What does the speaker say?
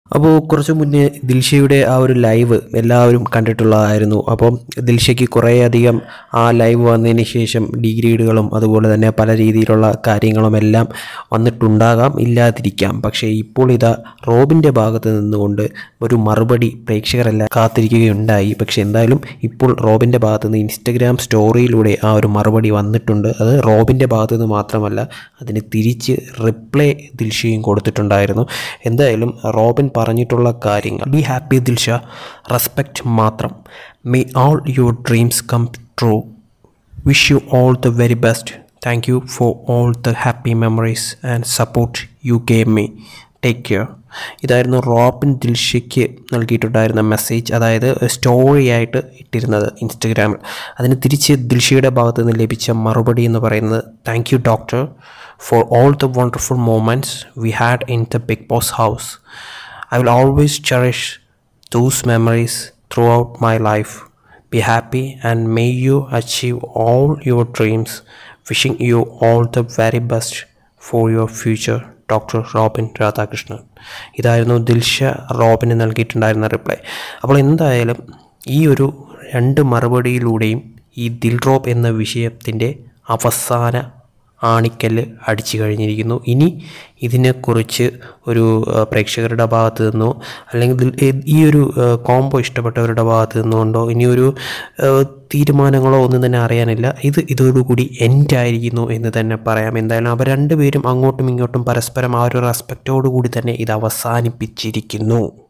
അപ്പോൾ കുറച്ച് മുന്നേ ദിൽഷയുടെ ആ ഒരു ലൈവ് എല്ലാവരും കണ്ടിട്ടുള്ളതായിരുന്നു അപ്പം ദിൽഷയ്ക്ക് കുറേയധികം ആ ലൈവ് വന്നതിന് ശേഷം ഡിഗ്രേഡുകളും അതുപോലെ തന്നെ പല രീതിയിലുള്ള കാര്യങ്ങളും എല്ലാം വന്നിട്ടുണ്ടാകാം ഇല്ലാതിരിക്കാം പക്ഷേ ഇപ്പോൾ ഇതാ റോബിൻ്റെ ഭാഗത്ത് നിന്നുകൊണ്ട് ഒരു മറുപടി പ്രേക്ഷകരെല്ലാം കാത്തിരിക്കുകയുണ്ടായി പക്ഷേ എന്തായാലും ഇപ്പോൾ റോബിൻ്റെ ഭാഗത്ത് നിന്ന് ഇൻസ്റ്റഗ്രാം സ്റ്റോറിയിലൂടെ ആ ഒരു മറുപടി വന്നിട്ടുണ്ട് അത് റോബിൻ്റെ ഭാഗത്ത് നിന്ന് മാത്രമല്ല അതിന് തിരിച്ച് റിപ്ലൈ ദിൽഷയും കൊടുത്തിട്ടുണ്ടായിരുന്നു എന്തായാലും റോബിൻ പറഞ്ഞിട്ടുള്ള കാര്യങ്ങൾ ബി ഹാപ്പി ദിൽഷ റെസ്പെക്റ്റ് മാത്രം may all your dreams come true wish you all the very best thank you for all the happy memories and support you gave me take care ഇതായിരുന്നു Robin ദിൽഷയ്ക്ക് നൽകിയിട്ടുണ്ടായിരുന്ന message അതായത് story ആയിട്ട് ഇട്ടിരുന്നത് ഇൻസ്റ്റഗ്രാമിൽ അതിന് തിരിച്ച് ദിൽഷയുടെ ഭാഗത്ത് നിന്ന് ലഭിച്ച മറുപടി എന്ന് പറയുന്നത് thank you doctor for all the wonderful moments we had in the Big Boss house I will always cherish those memories throughout my life. Be happy and may you achieve all your dreams. Wishing you all the very best for your future. Doctor Robin Radhakrishnan ഇതായിരുന്നു Dilsha റോബിന് നൽകിയിട്ടുണ്ടായിരുന്ന reply അപ്പോൾ എന്തായാലും ഈ ഒരു രണ്ട് മറുപടിയിലൂടെയും ഈ ദിൽ Rob എന്ന വിഷയത്തിൻ്റെ അവസാന ആണിക്കല്ല് അടിച്ചു കഴിഞ്ഞിരിക്കുന്നു ഇനി ഇതിനെക്കുറിച്ച് ഒരു ആ, പ്രേക്ഷകരുടെ ഭാഗത്ത് നിന്നോ അല്ലെങ്കിൽ ഇതിൽ ഏ- ഈ ഒരു കോംബോ ഇഷ്ടപ്പെട്ടവരുടെ ഭാഗത്ത് നിന്നുകൊണ്ടോ ഇനിയൊരു ആ, തീരുമാനങ്ങളോ ഒന്നും തന്നെ അറിയാനില്ല ഇത് ഇതോടുകൂടി എൻഡ് ആയിരിക്കുന്നു എന്ന് തന്നെ പറയാം എന്തായാലും അവർ രണ്ടുപേരും അങ്ങോട്ടും ഇങ്ങോട്ടും പരസ്പരം ആ ഒരു റെസ്പെക്റ്റോടു കൂടി തന്നെ ഇത് അവസാനിപ്പിച്ചിരിക്കുന്നു